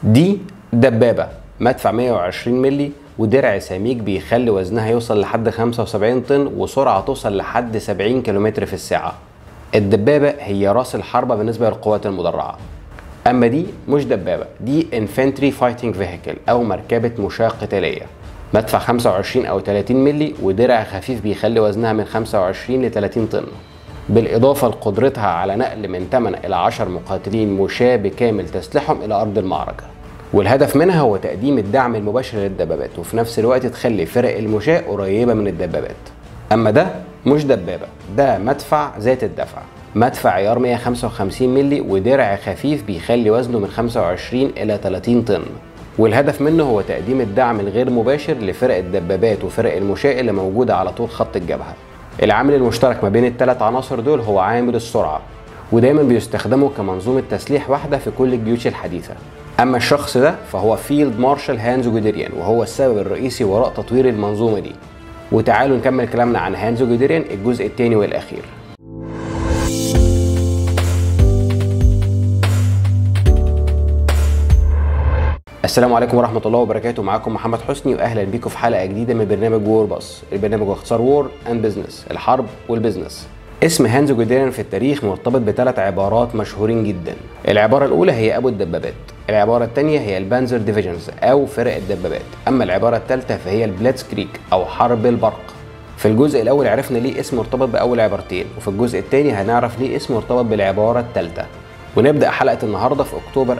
دي دبابة مدفع 120 ملي ودرع سميك بيخلي وزنها يوصل لحد 75 طن وسرعة توصل لحد 70 كيلومتر في الساعة الدبابة هي راس الحربة بالنسبة للقوات المدرعة أما دي مش دبابة دي Infantry Fighting Vehicle أو مركبة مشاة قتالية مدفع 25 أو 30 ملي ودرع خفيف بيخلي وزنها من 25 ل 30 طن بالإضافة لقدرتها على نقل من 8 إلى 10 مقاتلين مشاة بكامل تسليحهم إلى أرض المعركة والهدف منها هو تقديم الدعم المباشر للدبابات وفي نفس الوقت تخلي فرق المشاة قريبة من الدبابات أما ده مش دبابة ده مدفع ذات الدفع مدفع عيار 155 ملي ودرع خفيف بيخلي وزنه من 25 إلى 30 طن والهدف منه هو تقديم الدعم الغير مباشر لفرق الدبابات وفرق المشاة اللي موجودة على طول خط الجبهة العامل المشترك ما بين الثلاث عناصر دول هو عامل السرعة ودايما بيستخدموا كمنظومة تسليح واحدة في كل الجيوش الحديثة أما الشخص ده فهو فيلد مارشال هانز جوديريان وهو السبب الرئيسي وراء تطوير المنظومة دي وتعالوا نكمل كلامنا عن هانز جوديريان الجزء الثاني والأخير السلام عليكم ورحمة الله وبركاته معاكم محمد حسني وأهلا بيكم في حلقة جديدة من برنامج وور باص البرنامج باختصار وور أند بزنس الحرب والبزنس اسم هانز جوديرن في التاريخ مرتبط بثلاث عبارات مشهورين جدا العبارة الأولى هي أبو الدبابات العبارة الثانية هي البانزر ديفيجنز أو فرق الدبابات أما العبارة الثالثة فهي البلاتس كريك أو حرب البرق في الجزء الأول عرفنا ليه اسم مرتبط بأول عبارتين وفي الجزء الثاني هنعرف ليه اسم مرتبط بالعبارة الثالثة ونبدأ حلقة النهاردة في أكتوبر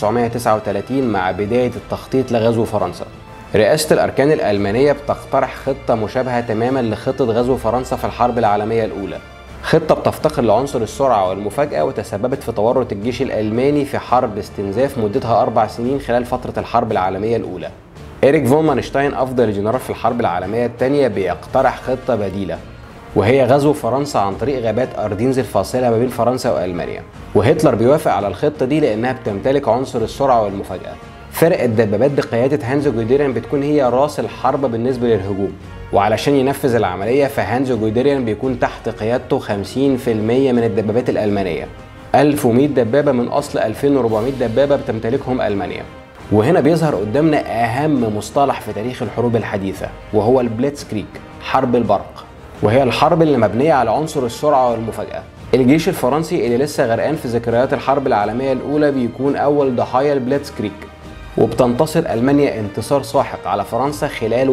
1939 مع بداية التخطيط لغزو فرنسا رئاسة الأركان الألمانية بتقترح خطة مشابهة تماما لخطة غزو فرنسا في الحرب العالمية الأولى خطة بتفتقر لعنصر السرعة والمفاجأة وتسببت في تورط الجيش الألماني في حرب استنزاف مدتها أربع سنين خلال فترة الحرب العالمية الأولى إيريك فون مانشتاين أفضل جنرال في الحرب العالمية الثانية بيقترح خطة بديلة وهي غزو فرنسا عن طريق غابات أردينز الفاصلة ما بين فرنسا وألمانيا وهتلر بيوافق على الخطة دي لأنها بتمتلك عنصر السرعة والمفاجأة فرق الدبابات بقيادة هانز جوديريان بتكون هي راس الحرب بالنسبة للهجوم وعلشان ينفذ العملية فهانز جوديريان بيكون تحت قيادته 50% من الدبابات الألمانية 1100 دبابة من أصل 2400 دبابة بتمتلكهم ألمانيا وهنا بيظهر قدامنا أهم مصطلح في تاريخ الحروب الحديثة وهو البليتس كريك حرب البرق وهي الحرب اللي مبنية على عنصر السرعة والمفاجأة الجيش الفرنسي اللي لسه غرقان في ذكريات الحرب العالمية الأولى بيكون أول ضحايا البليتس كريك وبتنتصر ألمانيا انتصار ساحق على فرنسا خلال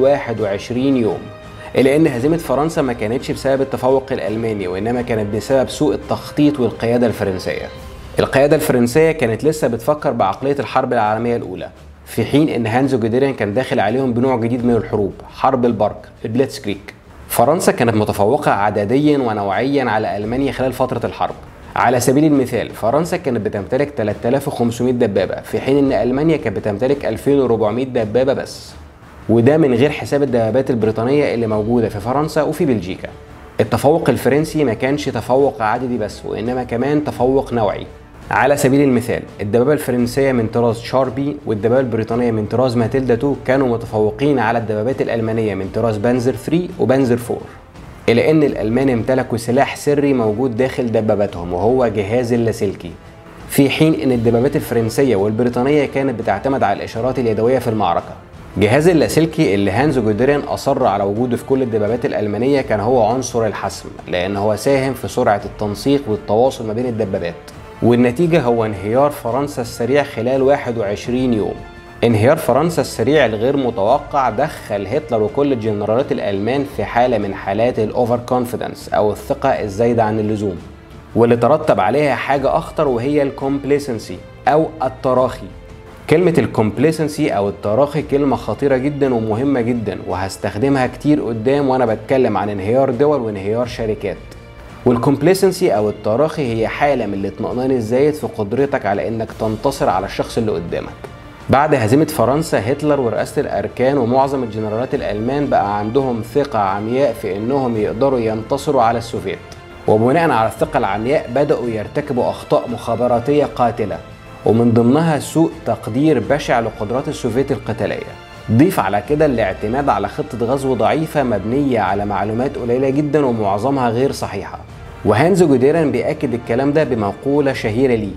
21 يوم إلا أن هزيمة فرنسا ما كانتش بسبب التفوق الألماني وإنما كانت بسبب سوء التخطيط والقيادة الفرنسية القيادة الفرنسية كانت لسه بتفكر بعقلية الحرب العالمية الأولى في حين أن هانزو جوديريان كان داخل عليهم بنوع جديد من الحروب حرب البرق البليتس كريك فرنسا كانت متفوقة عدديا ونوعيا على ألمانيا خلال فترة الحرب على سبيل المثال فرنسا كانت بتمتلك 3500 دبابة في حين ان ألمانيا كانت بتمتلك 2400 دبابة بس وده من غير حساب الدبابات البريطانية اللي موجودة في فرنسا وفي بلجيكا التفوق الفرنسي ما كانش تفوق عددي بس وإنما كمان تفوق نوعي على سبيل المثال الدبابة الفرنسية من طراز شاربي والدبابة البريطانية من طراز ماتيلدا 2 كانوا متفوقين على الدبابات الألمانية من طراز بانزر 3 وبانزر 4 إلى أن الألمان امتلكوا سلاح سري موجود داخل دباباتهم وهو جهاز اللاسلكي في حين أن الدبابات الفرنسية والبريطانية كانت بتعتمد على الإشارات اليدوية في المعركة جهاز اللاسلكي اللي هانز جوديريان أصر على وجوده في كل الدبابات الألمانية كان هو عنصر الحسم لأن هو ساهم في سرعة التنسيق والتواصل ما بين الدبابات والنتيجة هو انهيار فرنسا السريع خلال 21 يوم انهيار فرنسا السريع الغير متوقع دخل هتلر وكل الجنرالات الالمان في حاله من حالات الاوفر كونفيدنس او الثقه الزايده عن اللزوم واللي ترتب عليها حاجه اخطر وهي الكومبليسنسي او التراخي كلمة الكومبليسنسي أو التراخي كلمة خطيرة جدا ومهمة جدا وهستخدمها كتير قدام وأنا بتكلم عن انهيار دول وانهيار شركات والكومبليسنسي أو التراخي هي حالة من الاطمئنان الزايد في قدرتك على إنك تنتصر على الشخص اللي قدامك بعد هزيمة فرنسا هتلر ورئاسة الأركان ومعظم الجنرالات الألمان بقى عندهم ثقة عمياء في إنهم يقدروا ينتصروا على السوفيت وبناء على الثقة العمياء بدأوا يرتكبوا أخطاء مخابراتية قاتلة ومن ضمنها سوء تقدير بشع لقدرات السوفيت القتالية ضيف على كده الاعتماد على خطة غزو ضعيفة مبنية على معلومات قليلة جدا ومعظمها غير صحيحة وهانز جوديران بيأكد الكلام ده بمقولة شهيرة ليه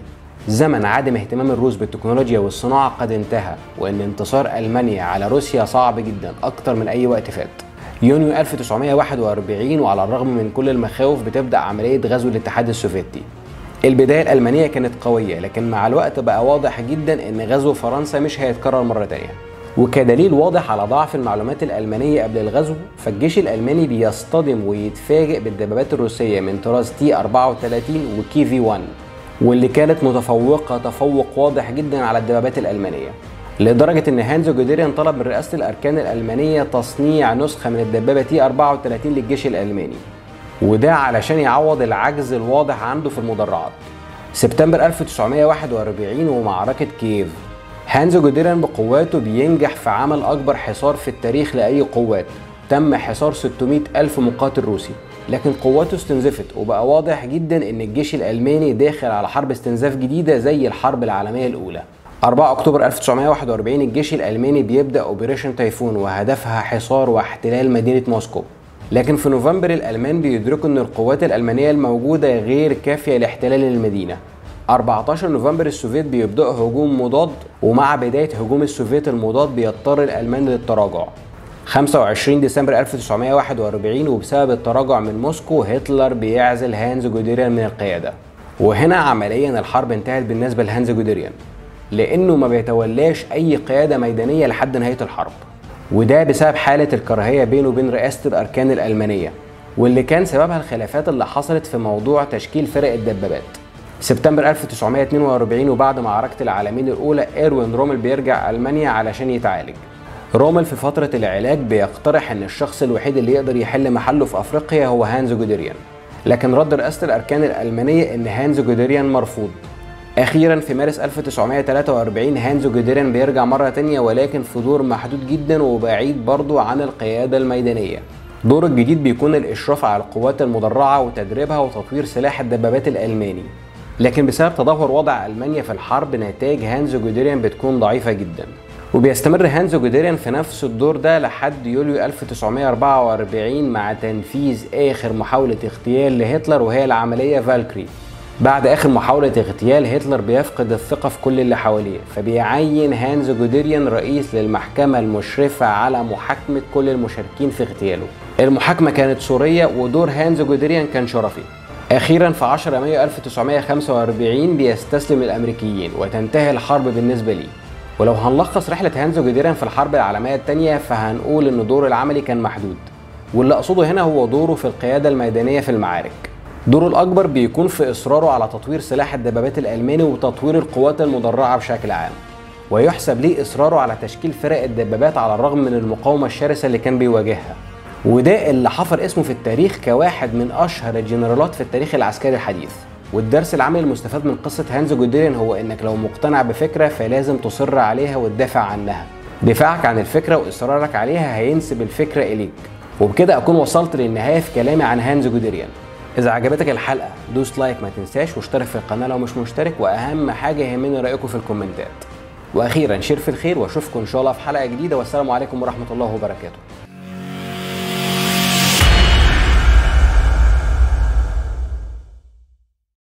زمن عدم اهتمام الروس بالتكنولوجيا والصناعة قد انتهى وإن انتصار ألمانيا على روسيا صعب جدا أكتر من أي وقت فات يونيو 1941 وعلى الرغم من كل المخاوف بتبدأ عملية غزو الاتحاد السوفيتي البداية الألمانية كانت قوية لكن مع الوقت بقى واضح جدا إن غزو فرنسا مش هيتكرر مرة تانية وكدليل واضح على ضعف المعلومات الألمانية قبل الغزو فالجيش الألماني بيصطدم ويتفاجئ بالدبابات الروسية من طراز تي 34 وكي في 1 واللي كانت متفوقة تفوق واضح جدا على الدبابات الألمانية لدرجة إن هانزو جوديريان طلب من رئاسة الأركان الألمانية تصنيع نسخة من الدبابة تي 34 للجيش الألماني وده علشان يعوض العجز الواضح عنده في المدرعات سبتمبر 1941 ومعركة كييف هانزو جوديريان بقواته بينجح في عمل أكبر حصار في التاريخ لأي قوات تم حصار 600 ألف مقاتل روسي لكن قواته استنزفت وبقى واضح جدا ان الجيش الالماني داخل على حرب استنزاف جديده زي الحرب العالميه الاولى 4 اكتوبر 1941 الجيش الالماني بيبدا اوبريشن تايفون وهدفها حصار واحتلال مدينه موسكو لكن في نوفمبر الالمان بيدركوا ان القوات الالمانيه الموجوده غير كافيه لاحتلال المدينه 14 نوفمبر السوفيت بيبداوا هجوم مضاد ومع بدايه هجوم السوفيت المضاد بيضطر الالمان للتراجع 25 ديسمبر 1941 وبسبب التراجع من موسكو هتلر بيعزل هانز جوديريان من القيادة وهنا عمليا الحرب انتهت بالنسبة لهانز جوديريان لأنه ما بيتولاش أي قيادة ميدانية لحد نهاية الحرب وده بسبب حالة الكراهية بينه وبين رئاسة الأركان الألمانية واللي كان سببها الخلافات اللي حصلت في موضوع تشكيل فرق الدبابات سبتمبر 1942 وبعد معركة العالمين الأولى إيروين رومل بيرجع ألمانيا علشان يتعالج رومل في فترة العلاج بيقترح ان الشخص الوحيد اللي يقدر يحل محله في افريقيا هو هانز جوديريان لكن رد رئاسة الاركان الالمانية ان هانز جوديريان مرفوض اخيرا في مارس 1943 هانز جوديريان بيرجع مرة تانية ولكن في دور محدود جدا وبعيد برضو عن القيادة الميدانية دوره الجديد بيكون الاشراف على القوات المدرعة وتدريبها وتطوير سلاح الدبابات الالماني لكن بسبب تدهور وضع المانيا في الحرب نتائج هانز جوديريان بتكون ضعيفة جدا وبيستمر هانزو جوديريان في نفس الدور ده لحد يوليو 1944 مع تنفيذ آخر محاولة اغتيال لهتلر وهي العملية فالكري بعد آخر محاولة اغتيال هتلر بيفقد الثقة في كل اللي حواليه فبيعين هانز جوديريان رئيس للمحكمة المشرفة على محاكمة كل المشاركين في اغتياله المحاكمة كانت سورية ودور هانز جوديريان كان شرفي أخيرا في 10 مايو 1945 بيستسلم الأمريكيين وتنتهي الحرب بالنسبة ليه ولو هنلخص رحلة هانزو جوديران في الحرب العالمية الثانية فهنقول إن دوره العملي كان محدود واللي أقصده هنا هو دوره في القيادة الميدانية في المعارك دوره الأكبر بيكون في إصراره على تطوير سلاح الدبابات الألماني وتطوير القوات المدرعة بشكل عام ويحسب ليه إصراره على تشكيل فرق الدبابات على الرغم من المقاومة الشرسة اللي كان بيواجهها وده اللي حفر اسمه في التاريخ كواحد من أشهر الجنرالات في التاريخ العسكري الحديث والدرس العملي المستفاد من قصة هانز جوديرين هو انك لو مقتنع بفكرة فلازم تصر عليها وتدافع عنها دفاعك عن الفكرة واصرارك عليها هينسب الفكرة اليك وبكده اكون وصلت للنهاية في كلامي عن هانز جوديريان اذا عجبتك الحلقة دوس لايك ما تنساش واشترك في القناة لو مش مشترك واهم حاجة يهمني رأيكم في الكومنتات واخيرا شير في الخير واشوفكم ان شاء الله في حلقة جديدة والسلام عليكم ورحمة الله وبركاته